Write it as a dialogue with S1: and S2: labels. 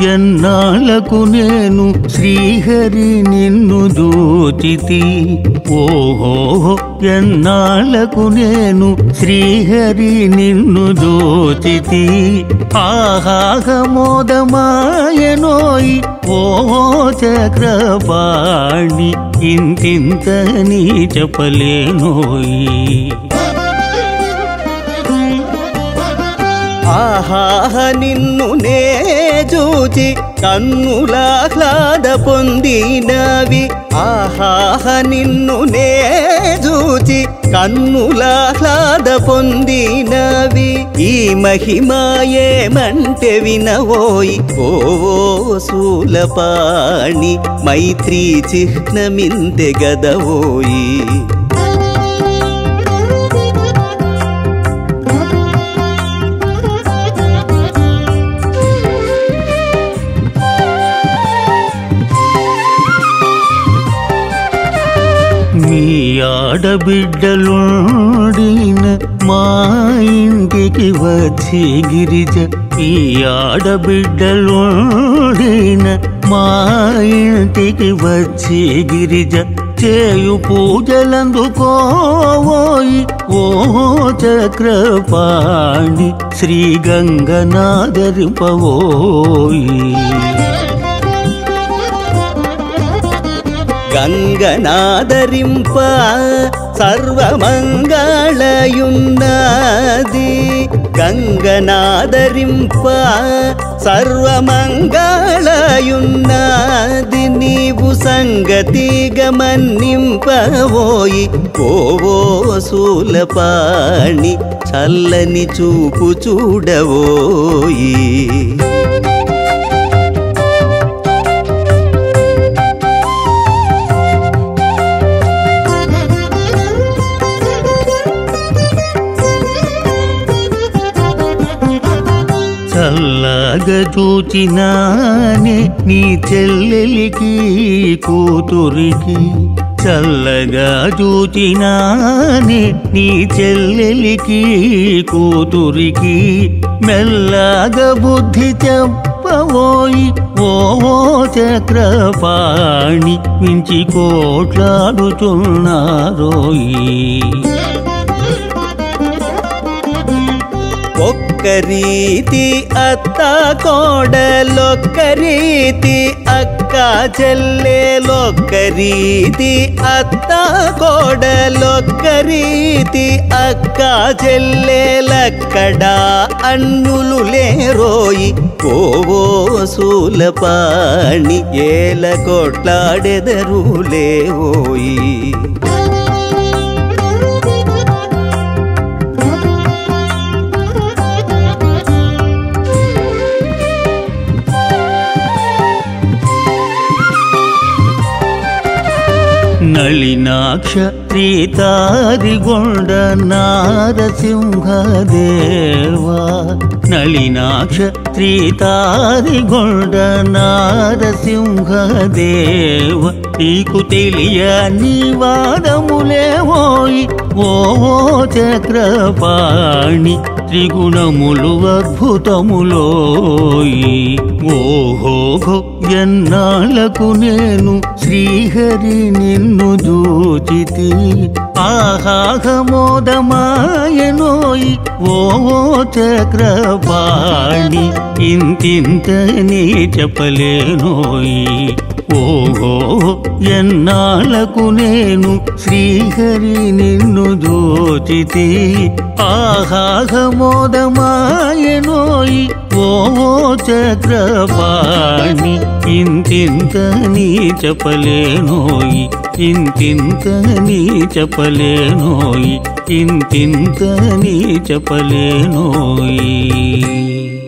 S1: ఎన్నాళ్లకు నేను శ్రీహరి నిన్ను దోచితి ఓహో ఎన్నాళ్లకు నేను శ్రీహరి నిన్ను దోచితి ఆహాహమోదమాయనోయి ఓ చక్రపాణి ఇంతింత నీ చెప్పలేనోయి
S2: ఆహాహ నిన్ను నే చూచి కన్నులాహ్లాద పొందినవి ఆహాహ నిన్ను నే చూచి కన్నులాహ్లాద పొందినవి ఈ మహిమాయేమంటే వినవోయి ఓ శూలపాణి మైత్రీ చిహ్నమింతే గదవోయి
S1: మీ ఆడబిడ్డలుండిన మా ఇంటికి వచ్చి గిరిజ ఈ ఆడబిడ్డలుండిన మా ఇంటికి వచ్చి గిరిజ చేయు పూజలందుకోవోయి ఓ చక్రపాణి శ్రీ గంగనాదరింపవోయి
S2: గంగనాదరింప సర్వమంగళయున్నది గంగనాదరింప సర్వమంగళయున్నది నీవు సంగతి గమనింపవోయి ఓవో శూలపాణి చల్లని చూపు చూడవోయి
S1: చల్లగా చూచినానే నీ చెల్లెలికి కూతురికి చల్లగా చూచినానే నీ చెల్లెలికి కూతురికి మెల్లగా బుద్ధి చెప్పబోయి ఓ చక్రపాణి మించి కోట్లాడుచున్నారోయి
S2: ఒక్క రీతి అత్త కోడలొక్క రీతి అక్క చెల్లెలొక్క రీతి అత్త కోడలొక్క రీతి అక్క చెల్లెలక్కడా అన్నులు లేరోయి ఓవో శూలపాణి ఏల కొట్లాడెదరు లేవోయి
S1: నళినాక్ష త్రీతారిగొండ నారసింహదేవా నళినాక్ష త్రీతారిగొండ నారసింహదేవ నీకు తెలియ నివాదములేవోయి ఓ చక్రపాణి త్రిగుణములు అద్భుతములోయి ఓహో ఎన్నాళ్లకు నేను శ్రీహరి నిన్ను దూచితి ఆహాహమోదమాయనోయి ఓ చక్రపాణి ఇంతింత నీ చెప్పలేనోయి ఓహో ఎన్నాళ్లకు నేను శ్రీహరి నిన్ను దోచితి ఆహాహమోదమాయనోయి ఓ చక్రపాణి ఇంతింత నీ చెప్పలేనోయి ఇంతింత నీ చెప్పలేనోయి ఇంతింత నీ చెప్పలేనోయి